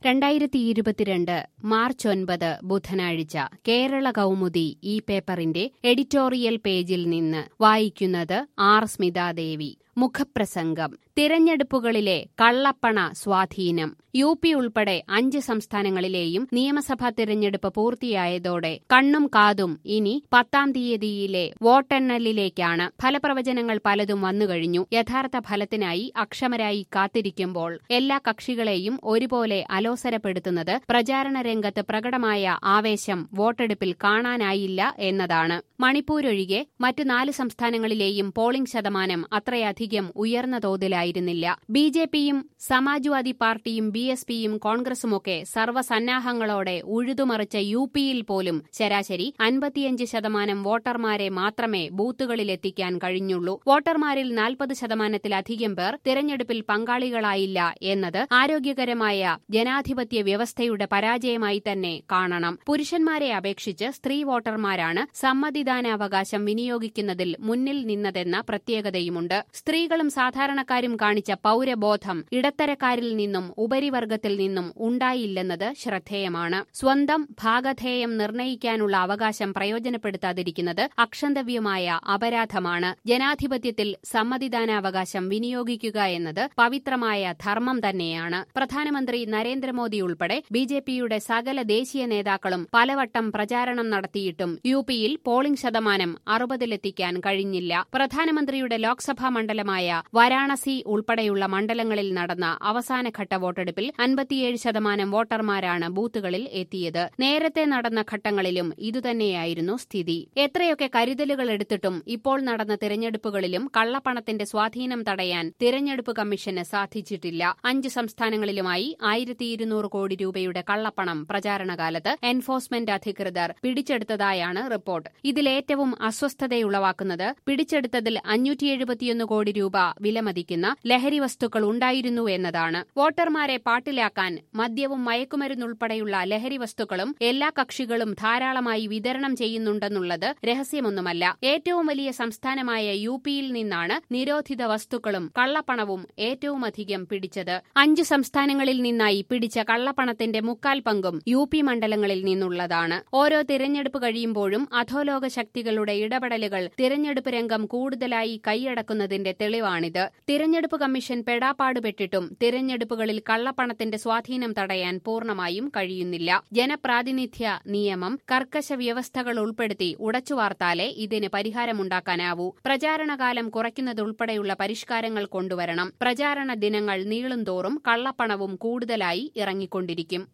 രണ്ടായിരത്തി ഇരുപത്തിരണ്ട് മാർച്ച് ഒൻപത് ബുധനാഴ്ച കേരള കൗമുദി ഈ പേപ്പറിന്റെ എഡിറ്റോറിയൽ പേജിൽ നിന്ന് വായിക്കുന്നത് ആർ സ്മിതാദേവി മുഖപ്രസംഗം തിരഞ്ഞെടുപ്പുകളിലെ കള്ളപ്പണ സ്വാധീനം യു പി ഉൾപ്പെടെ അഞ്ച് സംസ്ഥാനങ്ങളിലെയും നിയമസഭാ തിരഞ്ഞെടുപ്പ് പൂർത്തിയായതോടെ കണ്ണും കാതും ഇനി പത്താം തീയതിയിലെ വോട്ടെണ്ണലിലേക്കാണ് ഫലപ്രവചനങ്ങൾ പലതും വന്നുകഴിഞ്ഞു യഥാർത്ഥ ഫലത്തിനായി അക്ഷമരായി കാത്തിരിക്കുമ്പോൾ എല്ലാ കക്ഷികളെയും ഒരുപോലെ അലോസരപ്പെടുത്തുന്നത് പ്രചാരണ രംഗത്ത് പ്രകടമായ ആവേശം വോട്ടെടുപ്പിൽ കാണാനായില്ല എന്നതാണ് മണിപ്പൂരൊഴികെ മറ്റ് നാല് സംസ്ഥാനങ്ങളിലെയും പോളിംഗ് ശതമാനം അത്രയധികം ഉയർന്ന തോതിലായിരുന്നില്ല ബി ജെ പിയും സമാജ്വാദി പാർട്ടിയും ബി എസ് പിയും കോൺഗ്രസുമൊക്കെ സർവ്വസന്നാഹങ്ങളോടെ ഉഴുതുമറിച്ച യു പിയിൽ പോലും ശരാശരി അൻപത്തിയഞ്ച് ശതമാനം വോട്ടർമാരെ മാത്രമേ ബൂത്തുകളിലെത്തിക്കാൻ കഴിഞ്ഞുള്ളൂ വോട്ടർമാരിൽ നാൽപ്പത് ശതമാനത്തിലധികം പേർ തിരഞ്ഞെടുപ്പിൽ പങ്കാളികളായില്ല എന്നത് ആരോഗ്യകരമായ ജനാധിപത്യ വ്യവസ്ഥയുടെ പരാജയമായി തന്നെ കാണണം പുരുഷന്മാരെ അപേക്ഷിച്ച് സ്ത്രീ വോട്ടർമാരാണ് സമ്മതിദാനാവകാശം വിനിയോഗിക്കുന്നതിൽ മുന്നിൽ നിന്നതെന്ന പ്രത്യേകതയുമുണ്ട് സ്ത്രീകളും സാധാരണക്കാരും കാണിച്ച പൌരബോധം ഇടത്തരക്കാരിൽ നിന്നും ഉപരിവർഗത്തിൽ നിന്നും ഉണ്ടായില്ലെന്നത് ശ്രദ്ധേയമാണ് സ്വന്തം ഭാഗധേയം നിർണയിക്കാനുള്ള അവകാശം പ്രയോജനപ്പെടുത്താതിരിക്കുന്നത് അക്ഷന്തവ്യമായ അപരാധമാണ് ജനാധിപത്യത്തിൽ സമ്മതിദാനാവകാശം വിനിയോഗിക്കുക എന്നത് പവിത്രമായ ധർമ്മം തന്നെയാണ് പ്രധാനമന്ത്രി നരേന്ദ്രമോദി ഉൾപ്പെടെ ബി ജെ പിയുടെ സകല ദേശീയ നേതാക്കളും പലവട്ടം പ്രചാരണം നടത്തിയിട്ടും യു പിയിൽ പോളിംഗ് ശതമാനം അറുപതിലെത്തിക്കാൻ കഴിഞ്ഞില്ല പ്രധാനമന്ത്രിയുടെ ലോക്സഭാ മണ്ഡലമായ വാരാണസി ഉൾപ്പെടെയുള്ള മണ്ഡലങ്ങളിൽ നടന്ന അവസാനഘട്ട വോട്ടെടുപ്പിൽ അൻപത്തിയേഴ് ശതമാനം വോട്ടർമാരാണ് ബൂത്തുകളിൽ എത്തിയത് നേരത്തെ നടന്ന ഘട്ടങ്ങളിലും ഇതുതന്നെയായിരുന്നു സ്ഥിതി എത്രയൊക്കെ കരുതലുകൾ എടുത്തിട്ടും ഇപ്പോൾ നടന്ന തിരഞ്ഞെടുപ്പുകളിലും കള്ളപ്പണത്തിന്റെ സ്വാധീനം തടയാൻ തിരഞ്ഞെടുപ്പ് കമ്മീഷന് സാധിച്ചിട്ടില്ല അഞ്ച് സംസ്ഥാനങ്ങളിലുമായി ആയിരത്തി ഇരുന്നൂറ് കോടി രൂപയുടെ കള്ളപ്പണം പ്രചാരണകാലത്ത് എൻഫോഴ്സ്മെന്റ് അധികൃതർ പിടിച്ചെടുത്തതായാണ് റിപ്പോർട്ട് ഇതിലേറ്റവും അസ്വസ്ഥതയുളവാക്കുന്നത് പിടിച്ചെടുത്തതിൽ അഞ്ഞൂറ്റി എഴുപത്തിയൊന്ന് കോടി രൂപ വിലമതിക്കുന്ന ലഹരി വസ്തുക്കൾ ഉണ്ടായിരുന്നു എന്നതാണ് വോട്ടർമാരെ പാട്ടിലാക്കാൻ മദ്യവും മയക്കുമരുന്നുൾപ്പെടെയുള്ള ലഹരി വസ്തുക്കളും എല്ലാ കക്ഷികളും ധാരാളമായി വിതരണം ചെയ്യുന്നുണ്ടെന്നുള്ളത് രഹസ്യമൊന്നുമല്ല ഏറ്റവും വലിയ സംസ്ഥാനമായ യു പിയിൽ നിന്നാണ് നിരോധിത വസ്തുക്കളും കള്ളപ്പണവും ഏറ്റവുമധികം പിടിച്ചത് അഞ്ച് സംസ്ഥാനങ്ങളിൽ നിന്നായി പിടിച്ച കള്ളപ്പണത്തിന്റെ മുക്കാൽ പങ്കും യു പി മണ്ഡലങ്ങളിൽ നിന്നുള്ളതാണ് ഓരോ തിരഞ്ഞെടുപ്പ് കഴിയുമ്പോഴും അധോലോക ശക്തികളുടെ ഇടപെടലുകൾ തിരഞ്ഞെടുപ്പ് രംഗം കൂടുതലായി കൈയടക്കുന്നതിന്റെ തെളിവാണിത് തിരഞ്ഞെടുപ്പ് കമ്മീഷൻ പെടാപ്പാടുപെട്ടിട്ടും തിരഞ്ഞെടുപ്പുകളിൽ കള്ളപ്പണത്തിന്റെ സ്വാധീനം തടയാൻ പൂർണ്ണമായും കഴിയുന്നില്ല ജനപ്രാതിനിധ്യ നിയമം കർക്കശ വ്യവസ്ഥകൾ ഉൾപ്പെടുത്തി ഉടച്ചുവാർത്താലേ ഇതിന് പരിഹാരമുണ്ടാക്കാനാവൂ പ്രചാരണകാലം കുറയ്ക്കുന്നതുൾപ്പെടെയുള്ള പരിഷ്കാരങ്ങൾ കൊണ്ടുവരണം പ്രചാരണ ദിനങ്ങൾ നീളുന്തോറും കള്ളപ്പണവും കൂടുതലായി ഇറങ്ങിക്കൊണ്ടിരിക്കും